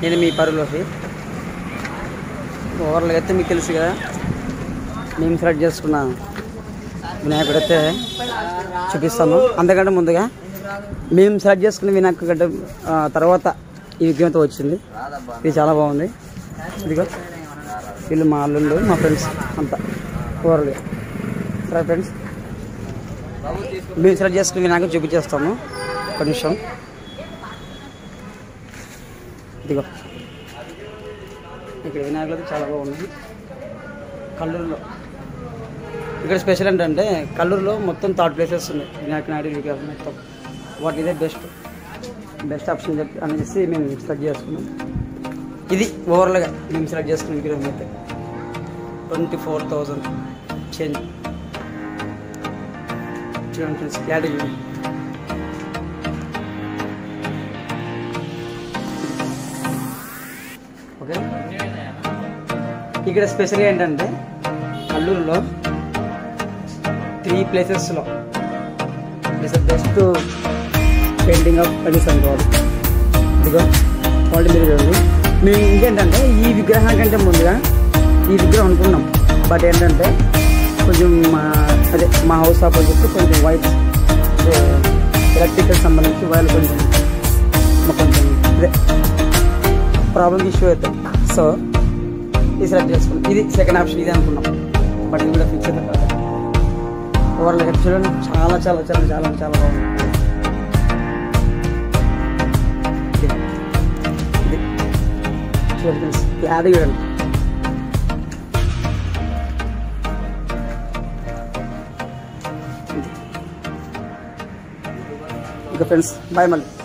నేను మీ పరులోకి ఓవర్లు అయితే మీకు తెలుసు కదా మేము సెలెక్ట్ చేసుకున్న వినాయకుడు అయితే చూపిస్తాను అంతకంటే ముందుగా మేము సెలెక్ట్ చేసుకున్న వినాయకుడు కంటే ఆ, తర్వాత ఈ విగ్రహంతో వచ్చింది ఇది చాలా బాగుంది ఇదిగో వీళ్ళు మా అల్లుళ్ళు మా ఫ్రెండ్స్ అంతా ఓవర్లుగా సరే ఫ్రెండ్స్ మేము సెలెక్ట్ చేసుకున్న వినాయకుడు చూపించేస్తాము ఒక నిమిషం ఇదిగో ఇక్కడ వినాయకుడు అయితే చాలా బాగుంది కల్లూరులో ఇక్కడ స్పెషల్ ఏంటంటే కల్లూరులో మొత్తం థర్డ్ ప్లేసెస్ ఉన్నాయి వినాయక నాయుడు విగ్రహం మొత్తం వాటి ఇదే బెస్ట్ బెస్ట్ ఆప్షన్ చెప్పి అనేసి మేము సెలెక్ట్ చేసుకున్నాం ఇది ఓవరాల్గా మేము సెలెక్ట్ చేసుకున్న విగ్రహం అయితే ట్వంటీ ఫోర్ థౌజండ్ చేంజ్ చూడండి ఫ్రెండ్స్ క్లారిటీ చూడండి ఓకే ఇక్కడ స్పెషల్గా ఏంటంటే అల్లూరులో త్రీ ప్లేసెస్లో it's best painting of places అనుకోవాలి ఇదిగో క్వాలిటీ మీరు చూడండి మేము ఇంకేంటంటే ఈ విగ్రహం కంటే ముందుగా ఈ విగ్రహం అనుకున్నాం బట్ ఏంటంటే కొంచెం మా అదే మా హౌస్ ఆపోజిట్ కొంచెం వైట్ ఎలక్ట్రికల్ సంబంధించి వైర్లు కొంచెం మాకు కొంచెం ఇదే ప్రాబ్లం ఇష్యూ అవుతాయి సో ఇది సెలెక్ట్ చేసుకున్నాం ఇది సెకండ్ ఆప్షన్ ఇది అనుకున్నాం బట్ ఇది కూడా ఫిక్స్ అయితే కాదు ఓవర్లో చూడండి చాలా చాలా చాలా చాలా చాలా బాగుంది ఇది. ఇది. చూడండి ఫ్రెండ్స్ క్లారిటీ చూడండి ఇది. ఇంకా ఫ్రెండ్స్ బాయ్ మళ్ళీ